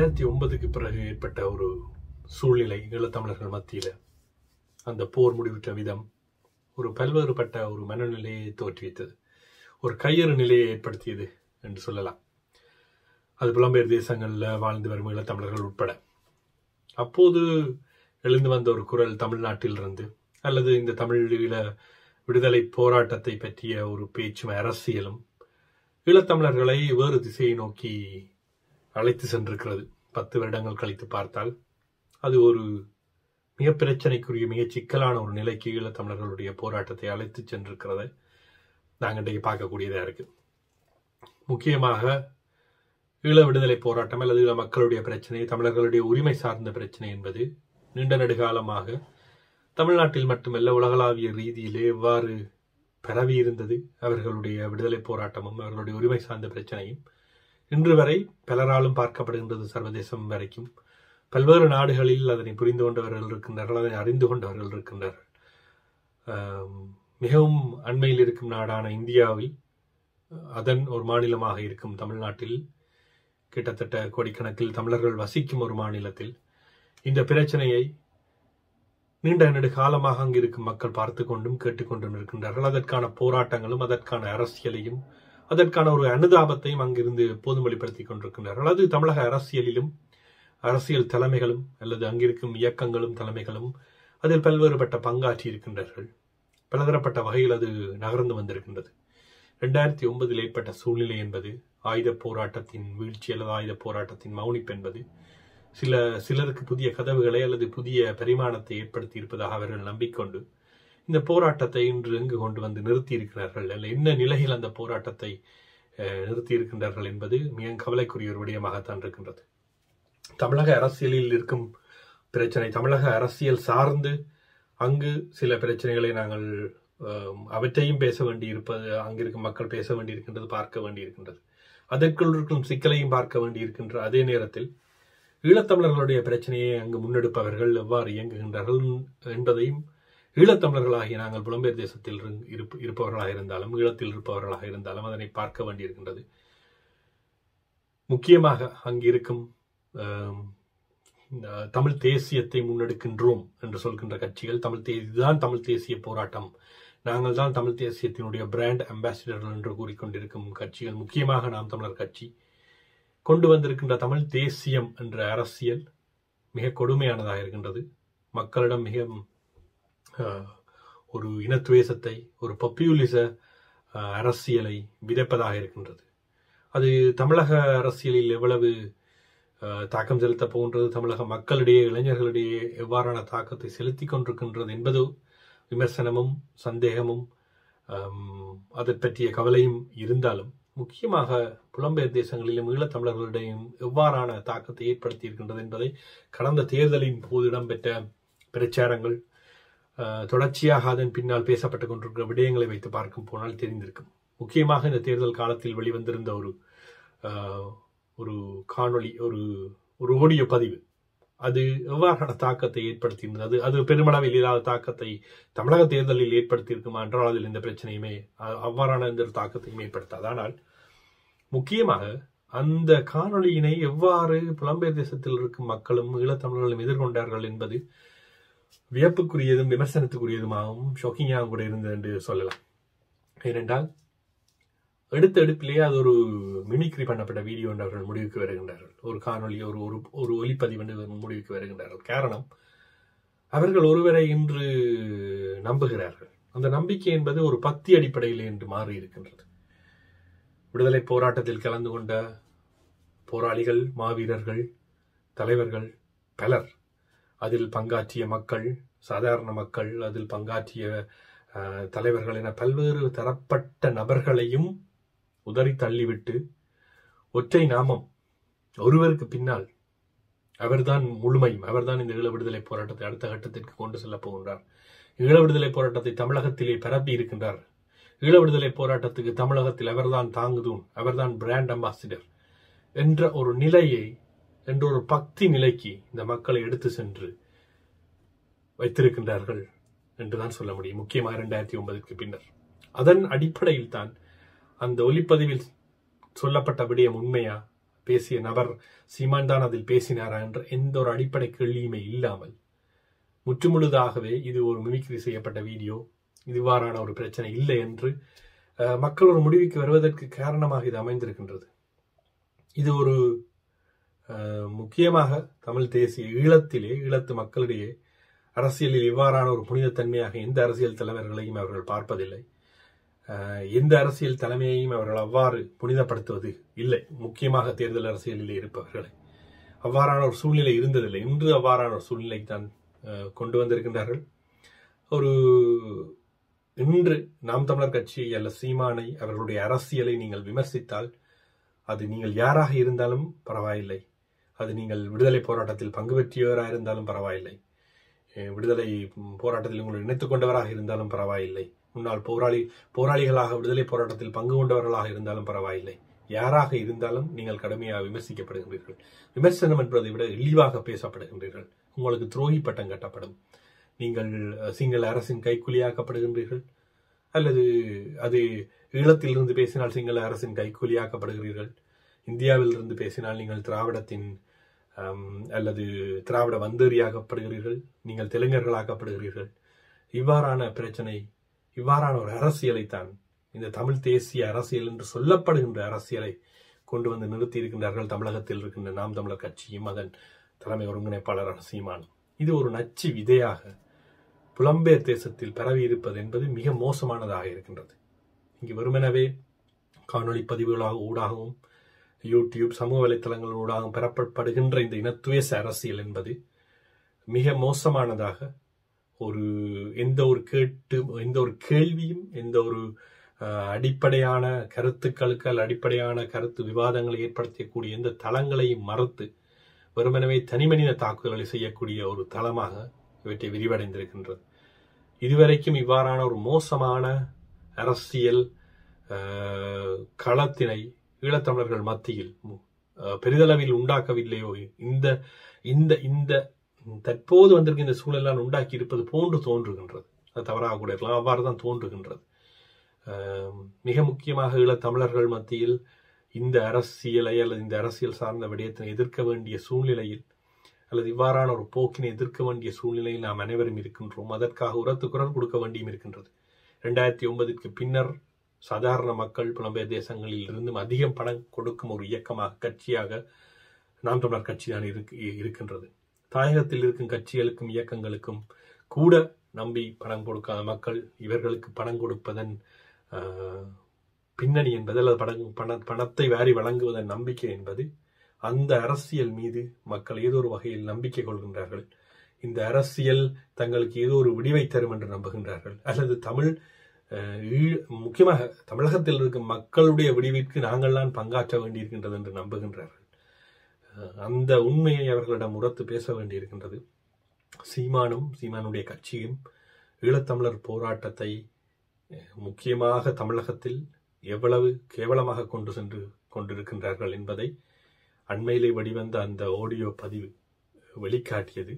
ரெண்டாயிரத்தி ஒன்பதுக்கு பிறகு ஏற்பட்ட ஒரு சூழ்நிலை ஈழத்தமிழர்கள் மத்தியில் அந்த போர் முடிவிட்ட விதம் ஒரு பல்வேறுபட்ட ஒரு மனநிலையை தோற்றுவித்தது ஒரு கையறு நிலையை ஏற்படுத்தியது என்று சொல்லலாம் அது புலம்பெயர் தேசங்களில் வாழ்ந்து வரும் ஈழத்தமிழர்கள் உட்பட அப்போது எழுந்து வந்த ஒரு குரல் தமிழ்நாட்டிலிருந்து அல்லது இந்த தமிழ் ஈழ விடுதலை போராட்டத்தை பற்றிய ஒரு பேச்சும் அரசியலும் ஈழத்தமிழர்களை வேறு திசையை நோக்கி அழைத்து சென்றிருக்கிறது பத்து வருடங்கள் கழித்து பார்த்தால் அது ஒரு மிக பிரச்சனைக்குரிய மிக சிக்கலான ஒரு நிலைக்கு ஈழத்தமிழர்களுடைய போராட்டத்தை அழைத்து சென்றிருக்கிறதை நாங்கள் இன்றைக்கு பார்க்கக்கூடியதாக இருக்கு முக்கியமாக ஈழ விடுதலை போராட்டம் அல்லது ஈழ மக்களுடைய பிரச்சனை தமிழர்களுடைய உரிமை சார்ந்த பிரச்சனை என்பது நீண்ட நெடுகாலமாக தமிழ்நாட்டில் மட்டுமல்ல உலகளாவிய ரீதியிலே எவ்வாறு பரவி இருந்தது அவர்களுடைய விடுதலை போராட்டமும் அவர்களுடைய உரிமை சார்ந்த பிரச்சனையும் இன்று வரை பலராலும் பார்க்கப்படுகின்றது சர்வதேசம் வரைக்கும் பல்வேறு நாடுகளில் அதனை புரிந்து கொண்டவர்கள் இருக்கின்றார்கள் அதனை அறிந்து கொண்டவர்கள் இருக்கின்றார்கள் ஆம், மிகவும் அண்மையில் இருக்கும் நாடான இந்தியாவில் அதன் ஒரு மாநிலமாக இருக்கும் தமிழ்நாட்டில் கிட்டத்தட்ட கோடிக்கணக்கில் தமிழர்கள் வசிக்கும் ஒரு மாநிலத்தில் இந்த பிரச்சனையை நீண்ட நெடு காலமாக அங்கு இருக்கும் மக்கள் பார்த்து கொண்டும் கேட்டுக்கொண்டும் இருக்கின்றார்கள் அதற்கான போராட்டங்களும் அதற்கான அரசியலையும் அதற்கான ஒரு அனுதாபத்தையும் அங்கிருந்து எப்போதும் வெளிப்படுத்திக் கொண்டிருக்கின்றார்கள் அது தமிழக அரசியலிலும் அரசியல் தலைமைகளும் அல்லது அங்கிருக்கும் இயக்கங்களும் தலைமைகளும் அதில் பல்வேறுபட்ட பங்காற்றி இருக்கின்றார்கள் பலதரப்பட்ட வகையில் அது நகர்ந்து வந்திருக்கின்றது ரெண்டாயிரத்தி ஒன்பதில் ஏற்பட்ட சூழ்நிலை என்பது ஆயுத போராட்டத்தின் வீழ்ச்சி அல்லது ஆயுத போராட்டத்தின் மௌனிப்பு என்பது சில சிலருக்கு புதிய கதவுகளை அல்லது புதிய பரிமாணத்தை ஏற்படுத்தி இருப்பதாக அவர்கள் நம்பிக்கொண்டு இந்த போராட்டத்தை இன்று எங்கு கொண்டு வந்து நிறுத்தி இருக்கிறார்கள் அல்ல என்ன நிலையில் அந்த போராட்டத்தை அஹ், நிறுத்தி இருக்கின்றார்கள் என்பது மிக கவலைக்குரிய ஒரு விடயமாகத்தான் இருக்கின்றது தமிழக அரசியலில் இருக்கும் பிரச்சனை தமிழக அரசியல் சார்ந்து அங்கு சில பிரச்சனைகளை நாங்கள் அஹ், அவற்றையும் பேச வேண்டியிருப்பது அங்கிருக்கும் மக்கள் பேச வேண்டியிருக்கின்றது பார்க்க வேண்டியிருக்கின்றது அதற்குள் இருக்கும் சிக்கலையும் பார்க்க வேண்டியிருக்கின்ற அதே நேரத்தில் ஈழத்தமிழர்களுடைய பிரச்சனையை அங்கு முன்னெடுப்பவர்கள் எவ்வாறு இயங்குகின்றார்கள் என்பதையும் ஈழத்தமிழர்களாகிய நாங்கள் புலம்பெயர் தேசத்தில் இரு- இருப்ப- இருப்பவர்களாக இருந்தாலும் ஈழத்தில் இருப்பவர்களாக இருந்தாலும் அதனை பார்க்க வேண்டியிருக்கின்றது முக்கியமாக அங்கிருக்கும் ஆம், இந்த தமிழ் தேசியத்தை முன்னெடுக்கின்றோம் என்று சொல்கின்ற கட்சிகள் தமிழ் தே இதுதான் தமிழ் தேசிய போராட்டம் நாங்கள் தான் தமிழ் தேசியத்தினுடைய பிராண்ட் அம்பாசிடர்கள் என்று கூறிக்கொண்டிருக்கும் கட்சிகள் முக்கியமாக நாம் தமிழர் கட்சி கொண்டு வந்திருக்கின்ற தமிழ் தேசியம் என்ற அரசியல் மிக கொடுமையானதாக இருக்கின்றது மக்களிடம் மிக ஆஹ், ஒரு இனத்துவேசத்தை ஒரு பப்யூலிச ஆஹ், அரசியலை விதைப்பதாக இருக்கின்றது அது தமிழக அரசியலில் எவ்வளவு ஆஹ், தாக்கம் செலுத்த போகின்றது தமிழக மக்களிடையே இளைஞர்களிடையே எவ்வாறான தாக்கத்தை செலுத்தி கொண்டிருக்கின்றது என்பது விமர்சனமும் சந்தேகமும் ஆம், அதை பற்றிய கவலையும் இருந்தாலும் முக்கியமாக புலம்பெயர் தேசங்களிலும் ஈழத்தமிழர்களிடையும் எவ்வாறான தாக்கத்தை ஏற்படுத்தி இருக்கின்றது என்பதை கடந்த தேர்தலின் போது இடம்பெற்ற பிரச்சாரங்கள் ஆஹ், தொடர்ச்சியாக அதன் பின்னால் பேசப்பட்டுக் கொண்டிருக்கிற விடயங்களை வைத்து பார்க்கும் போனால் தெரிந்திருக்கும் முக்கியமாக இந்த தேர்தல் காலத்தில் வெளிவந்திருந்த ஒரு ஆஹ், ஒரு காணொளி ஒரு ஒரு ஆடியோ பதிவு அது எவ்வாறான தாக்கத்தை ஏற்படுத்தியிருந்தது அது அது பெருமளவில் இல்லாத தாக்கத்தை தமிழக தேர்தலில் ஏற்படுத்தியிருக்குமா என்றால் அதில் இந்த பிரச்சனையுமே அ- அவ்வாறான எந்த ஒரு தாக்கத்தையும் ஏற்படுத்தாது ஆனால் முக்கியமாக அந்த காணொளியினை எவ்வாறு புலம்பெயர் தேசத்தில் இருக்கும் மக்களும் ஈழத்தமிழர்களும் எதிர்கொண்டார்கள் என்பது வியப்புக்குரியதும் விமர்சனத்துக்குரியதுமாகவும் ஷாக்கிங்காகவும் கூட இருந்தது என்று சொல்லலாம் ஏனென்றால் எடுத்த எடுப்பிலேயே அது ஒரு மிமிக்ரி பண்ணப்பட்ட வீடியோ என்று அவர்கள் முடிவுக்கு வருகின்றார்கள் ஒரு காணொளி ஒரு ஒரு ஒரு ஒலிப்பதிவு என்று முடிவுக்கு வருகின்றார்கள் காரணம் அவர்கள் ஒருவரை இன்று நம்புகிறார்கள் அந்த நம்பிக்கை என்பது ஒரு பக்தி அடிப்படையில் என்று மாறி இருக்கின்றது விடுதலை போராட்டத்தில் கலந்து கொண்ட போராளிகள் மாவீரர்கள் தலைவர்கள் பலர் அதில் பங்காற்றிய மக்கள் சாதாரண மக்கள் அதில் பங்காற்றிய அஹ், தலைவர்கள் என பல்வேறு தரப்பட்ட நபர்களையும் உதறி தள்ளிவிட்டு ஒற்றை நாமம் ஒருவருக்கு பின்னால் அவர்தான் முழுமையும் அவர்தான் இந்த ஈழ விடுதலை போராட்டத்தை அடுத்த கட்டத்திற்கு கொண்டு செல்லப் போகின்றார் ஈழ விடுதலை போராட்டத்தை தமிழகத்திலே பரப்பி இருக்கின்றார் ஈழ விடுதலை போராட்டத்துக்கு தமிழகத்தில் அவர்தான் தாங்குதூன் அவர்தான் பிராண்ட் அம்பாசிடர் என்ற ஒரு நிலையை என்ற ஒரு பக்தி நிலைக்கு இந்த மக்களை எடுத்து சென்று வைத்திருக்கின்றார்கள் என்றுதான் சொல்ல முடியும் முக்கியமாக இரண்டாயிரத்தி ஒன்பதுக்கு பின்னர் அதன் அடிப்படையில் தான் அந்த ஒலிப்பதிவில் சொல்லப்பட்ட விடயம் உண்மையா பேசிய நபர் சீமான் தான் அதில் பேசினாரா என்ற எந்த ஒரு அடிப்படை கேள்வியுமே இல்லாமல் முற்றுமுழுதாகவே இது ஒரு மிமிக்ரி செய்யப்பட்ட வீடியோ இதுவாறான ஒரு பிரச்சனை இல்லை என்று அஹ், மக்கள் ஒரு முடிவுக்கு வருவதற்கு காரணமாக இது அமைந்திருக்கின்றது இது ஒரு அஹ், முக்கியமாக தமிழ் தேசிய ஈழத்திலே ஈழத்து மக்களிடையே அரசியலில் இவ்வாறான ஒரு புனிதத்தன்மையாக எந்த அரசியல் தலைவர்களையும் அவர்கள் பார்ப்பதில்லை அஹ், எந்த அரசியல் தலைமையையும் அவர்கள் அவ்வாறு புனிதப்படுத்துவது இல்லை முக்கியமாக தேர்தல் அரசியலில் இருப்பவர்களை அவ்வாறான ஒரு சூழ்நிலை இருந்ததில்லை இன்று அவ்வாறான ஒரு சூழ்நிலை தான் அஹ், கொண்டு வந்திருக்கின்றார்கள் ஒரு இன்று நாம் தமிழர் கட்சி அல்ல சீமானை அவர்களுடைய அரசியலை நீங்கள் விமர்சித்தால் அது நீங்கள் யாராக இருந்தாலும் பரவாயில்லை அது நீங்கள் விடுதலை போராட்டத்தில் பங்கு பெற்றியவராக இருந்தாலும் பரவாயில்லை அஹ் விடுதலை ம், போராட்டத்தில் உங்களை இணைத்துக் கொண்டவராக இருந்தாலும் பரவாயில்லை முன்னாள் போராளி போராளிகளாக விடுதலை போராட்டத்தில் பங்கு கொண்டவர்களாக இருந்தாலும் பரவாயில்லை யாராக இருந்தாலும் நீங்கள் கடுமையாக விமர்சிக்கப்படுகின்றீர்கள் விமர்சனம் என்பதை விட இழிவாக பேசப்படுகின்றீர்கள் உங்களுக்கு துரோகி பட்டம் கட்டப்படும் நீங்கள் அஹ், சிங்கள அரசின் கைக்கூலியாக்கப்படுகின்றீர்கள் அல்லது அது ஈழத்திலிருந்து பேசினால் சிங்கள அரசின் கைக்கூலியாக்கப்படுகிறீர்கள் இந்தியாவிலிருந்து பேசினால் நீங்கள் திராவிடத்தின் ஆம், அல்லது திராவிட வந்தேறியாக்கப்படுகிறீர்கள் நீங்கள் தெலுங்கர்களாக்கப்படுகிறீர்கள் இவ்வாறான பிரச்சனை இவ்வாறான ஒரு அரசியலைத்தான் இந்த தமிழ் தேசிய அரசியல் என்று சொல்லப்படுகின்ற அரசியலை கொண்டு வந்து நிறுத்தி இருக்கின்றார்கள் தமிழகத்தில் இருக்கின்ற நாம் தமிழர் கட்சியும் அதன் தலைமை ஒருங்கிணைப்பாளர் சீமானும் இது ஒரு நச்சு விதையாக புலம்பெயர் தேசத்தில் பரவி இருப்பது என்பது மிக மோசமானதாக இருக்கின்றது இங்கு வெறுமெனவே காணொளி பதிவுகளாக ஊடாகவும் யூடியூப் சமூக வலைத்தளங்கள் ஊடாகவும் பெறப்படுகின்ற இந்த இனத்துவேச அரசியல் என்பது மிக மோசமானதாக ஒரு எந்த ஒரு கேட்டு எந்த ஒரு கேள்வியும் எந்த ஒரு அஹ், அடிப்படையான கருத்துக்களுக்கு அல்ல அடிப்படையான கருத்து விவாதங்களை ஏற்படுத்தக்கூடிய எந்த தளங்களையும் மறுத்து வெறுமனவே தனிமனித தாக்குதல்களை செய்யக்கூடிய ஒரு தளமாக இவற்றை விரிவடைந்திருக்கின்றது இதுவரைக்கும் இவ்வாறான ஒரு மோசமான அரசியல் அஹ், களத்தினை ஈழத்தமிழர்கள் மத்தியில் அஹ், பெரிதளவில் உண்டாக்கவில்லையோ இந்த இந்த இந்த தற்போது வந்திருக்க இந்த சூழலால் உண்டாக்கி இருப்பது போன்று தோன்றுகின்றது அது தவறாக கூட இருக்கலாம் அவ்வாறு தான் தோன்றுகின்றது அஹ், மிக முக்கியமாக ஈழத்தமிழர்கள் மத்தியில் இந்த அரசியலை அல்லது இந்த அரசியல் சார்ந்த விடயத்தினை எதிர்க்க வேண்டிய சூழ்நிலையில் அல்லது இவ்வாறான ஒரு போக்கினை எதிர்க்க வேண்டிய சூழ்நிலையில் நாம் அனைவரும் இருக்கின்றோம் அதற்காக உரத்து குரல் கொடுக்க வேண்டியும் இருக்கின்றது ரெண்டாயிரத்தி ஒன்பதுக்கு பின்னர் சாதாரண மக்கள் புலம்பெயர் தேசங்களில் இருந்தும் அதிகம் பணம் கொடுக்கும் ஒரு இயக்கமாக கட்சியாக நாம் தமிழர் கட்சி தான் இருக்கு இருக்கின்றது தாயகத்தில் இருக்கும் கட்சிகளுக்கும் இயக்கங்களுக்கும் கூட நம்பி பணம் கொடுக்காத மக்கள் இவர்களுக்கு பணம் கொடுப்பதன் ஆஹ், பின்னணி என்பது அல்லது பணம் பண பணத்தை வாரி வழங்குவதன் நம்பிக்கை என்பது அந்த அரசியல் மீது மக்கள் ஏதோ ஒரு வகையில் நம்பிக்கை கொள்கின்றார்கள் இந்த அரசியல் தங்களுக்கு ஏதோ ஒரு விடிவை தரும் என்று நம்புகின்றார்கள் அல்லது தமிழ் அஹ், ஈழ- முக்கியமாக தமிழகத்தில் இருக்கும் மக்களுடைய விடிவிற்கு நாங்கள்தான் பங்காற்ற வேண்டியிருக்கின்றது என்று நம்புகின்றார்கள் அஹ், அந்த உண்மையை அவர்களிடம் உரத்து பேச வேண்டியிருக்கின்றது சீமானும் சீமானுடைய கட்சியும் ஈழத்தமிழர் போராட்டத்தை அஹ், முக்கியமாக தமிழகத்தில் எவ்வளவு கேவலமாக கொண்டு சென்று கொண்டிருக்கின்றார்கள் என்பதை அண்மையிலே வெளிவந்த அந்த ஆடியோ பதிவு வெளிக்காட்டியது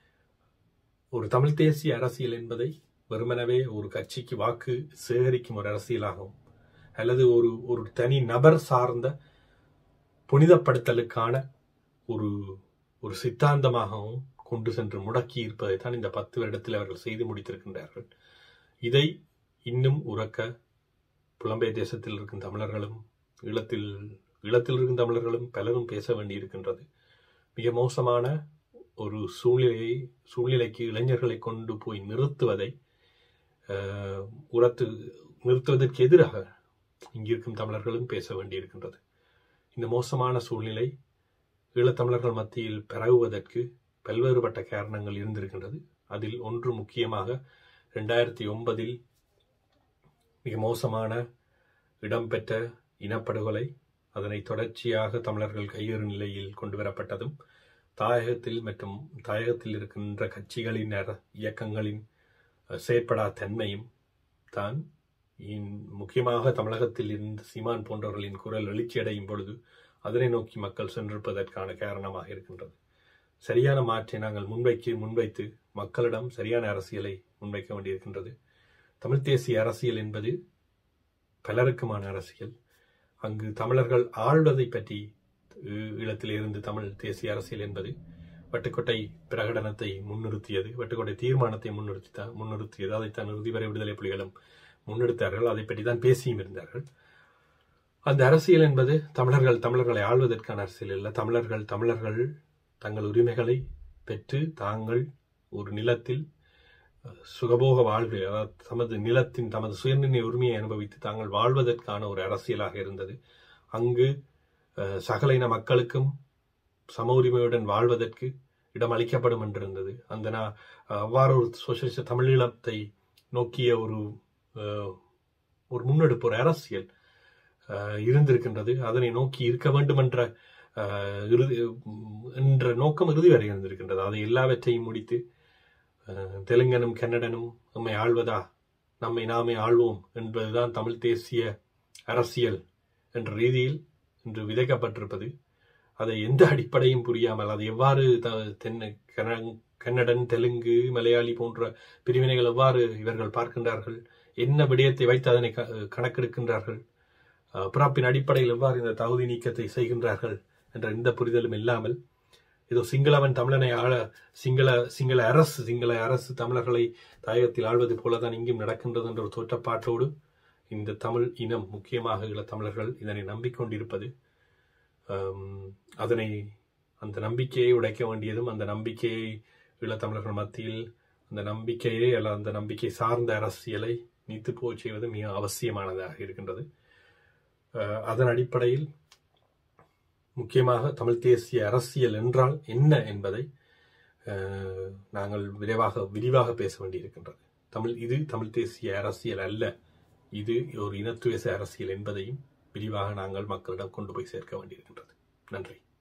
ஒரு தமிழ் தேசிய அரசியல் என்பதை வெறுமனவே ஒரு கட்சிக்கு வாக்கு சேகரிக்கும் ஒரு அரசியலாகவும் அல்லது ஒரு ஒரு தனி நபர் சார்ந்த புனிதப்படுத்தலுக்கான ஒரு ஒரு சித்தாந்தமாகவும் கொண்டு சென்று முடக்கி இருப்பதை தான் இந்த பத்து வருடத்தில் அவர்கள் செய்து முடித்திருக்கின்றார்கள் இதை இன்னும் உறக்க புலம்பெயர் தேசத்தில் இருக்கும் தமிழர்களும் ஈழத்தில் ஈழத்தில் இருக்கும் தமிழர்களும் பலரும் பேச வேண்டியிருக்கின்றது மிக மோசமான ஒரு சூழ்நிலையை சூழ்நிலைக்கு இளைஞர்களை கொண்டு போய் நிறுத்துவதை அஹ், உரத்து நிறுத்துவதற்கு எதிராக இங்கிருக்கும் தமிழர்களும் பேச வேண்டியிருக்கின்றது இந்த மோசமான சூழ்நிலை ஈழத்தமிழர்கள் மத்தியில் பரவுவதற்கு பல்வேறுபட்ட காரணங்கள் இருந்திருக்கின்றது அதில் ஒன்று முக்கியமாக ரெண்டாயிரத்தி ஒன்பதில் மிக மோசமான இடம்பெற்ற இனப்படுகொலை அதனை தொடர்ச்சியாக தமிழர்கள் கையேறு நிலையில் கொண்டு வரப்பட்டதும் தாயகத்தில் மற்றும் தாயகத்தில் இருக்கின்ற கட்சிகளின் அர- இயக்கங்களின் அஹ், செயற்படா தன்மையும் தான் இன்- முக்கியமாக தமிழகத்தில் இருந்து சீமான் போன்றவர்களின் குரல் எழுச்சியடையும் பொழுது அதனை நோக்கி மக்கள் சென்றிருப்பதற்கான காரணமாக இருக்கின்றது சரியான மாற்றை நாங்கள் முன்வைக்கு முன்வைத்து மக்களிடம் சரியான அரசியலை முன்வைக்க வேண்டியிருக்கின்றது தமிழ் தேசிய அரசியல் என்பது பலருக்குமான அரசியல் அங்கு தமிழர்கள் ஆள்வதை பற்றி ஈ- ஈழத்திலிருந்து தமிழ் தேசிய அரசியல் என்பது வட்டுக்கோட்டை பிரகடனத்தை முன்னிறுத்தியது வட்டுக்கோட்டை தீர்மானத்தை முன்னிறுத்தி முன்னிறுத்தியது அதைத்தான் இறுதி வரை விடுதலை புலிகளும் முன்னெடுத்தார்கள் அதை பற்றி தான் பேசியும் இருந்தார்கள் அந்த அரசியல் என்பது தமிழர்கள் தமிழர்களை ஆள்வதற்கான அரசியல் அல்ல தமிழர்கள் தமிழர்கள் தங்கள் உரிமைகளை பெற்று தாங்கள் ஒரு நிலத்தில் அஹ், சுகபோக வாழ்வு அதாவது தமது நிலத்தின் தமது சுயநிர்ணய உரிமையை அனுபவித்து தாங்கள் வாழ்வதற்கான ஒரு அரசியலாக இருந்தது அங்கு அஹ், சகல இன மக்களுக்கும் சம உரிமையுடன் வாழ்வதற்கு இடம் அளிக்கப்படும் என்றிருந்தது அந்த நா- அவ்வாறு ஒரு சோசியலிச தமிழீழத்தை நோக்கிய ஒரு அஹ், ஒரு முன்னெடுப்பு ஒரு அரசியல் அஹ், இருந்திருக்கின்றது அதனை நோக்கி இருக்க வேண்டும் என்ற அஹ், இறுதி உம், என்ற நோக்கம் இறுதி வரை இருந்திருக்கின்றது அதை எல்லாவற்றையும் முடித்து அஹ், தெலுங்கனும் கன்னடனும் நம்மை ஆள்வதா நம்மை நாமே ஆள்வோம் என்பதுதான் தமிழ் தேசிய அரசியல் என்ற ரீதியில் இன்று விதைக்கப்பட்டிருப்பது அதை எந்த அடிப்படையும் புரியாமல் அதை எவ்வாறு த- தென்ன கன- கன்னடன் தெலுங்கு மலையாளி போன்ற பிரிவினைகள் எவ்வாறு இவர்கள் பார்க்கின்றார்கள் என்ன விடயத்தை வைத்து அதனை க- கணக்கெடுக்கின்றார்கள் அஹ், பிறப்பின் அடிப்படையில் எவ்வாறு இந்த தகுதி நீக்கத்தை செய்கின்றார்கள் என்ற எந்த புரிதலும் இல்லாமல் ஏதோ சிங்களவன் தமிழனை ஆள சிங்கள சிங்கள அரசு சிங்கள அரசு தமிழர்களை தாயகத்தில் ஆள்வது போலதான் இங்கும் நடக்கின்றது என்ற ஒரு தோற்றப்பாட்டோடு இந்த தமிழ் இனம் முக்கியமாக ஈழத் தமிழர்கள் இதனை நம்பிக்கொண்டிருப்பது ஆம், அதனை அந்த நம்பிக்கையை உடைக்க வேண்டியதும் அந்த நம்பிக்கையை ஈழத்தமிழர்கள் மத்தியில் அந்த நம்பிக்கையை அல்ல அந்த நம்பிக்கை சார்ந்த அரசியலை நீத்து போய் செய்வது மிக அவசியமானதாக இருக்கின்றது அஹ், அதன் அடிப்படையில் முக்கியமாக தமிழ் தேசிய அரசியல் என்றால் என்ன என்பதை அஹ், நாங்கள் விரைவாக விரிவாக பேச வேண்டியிருக்கின்றது தமிழ் இது தமிழ் தேசிய அரசியல் அல்ல இது ஒரு இனத்துவேச அரசியல் என்பதையும் விரிவாக நாங்கள் மக்களிடம் கொண்டு போய் சேர்க்க வேண்டியிருக்கின்றது நன்றி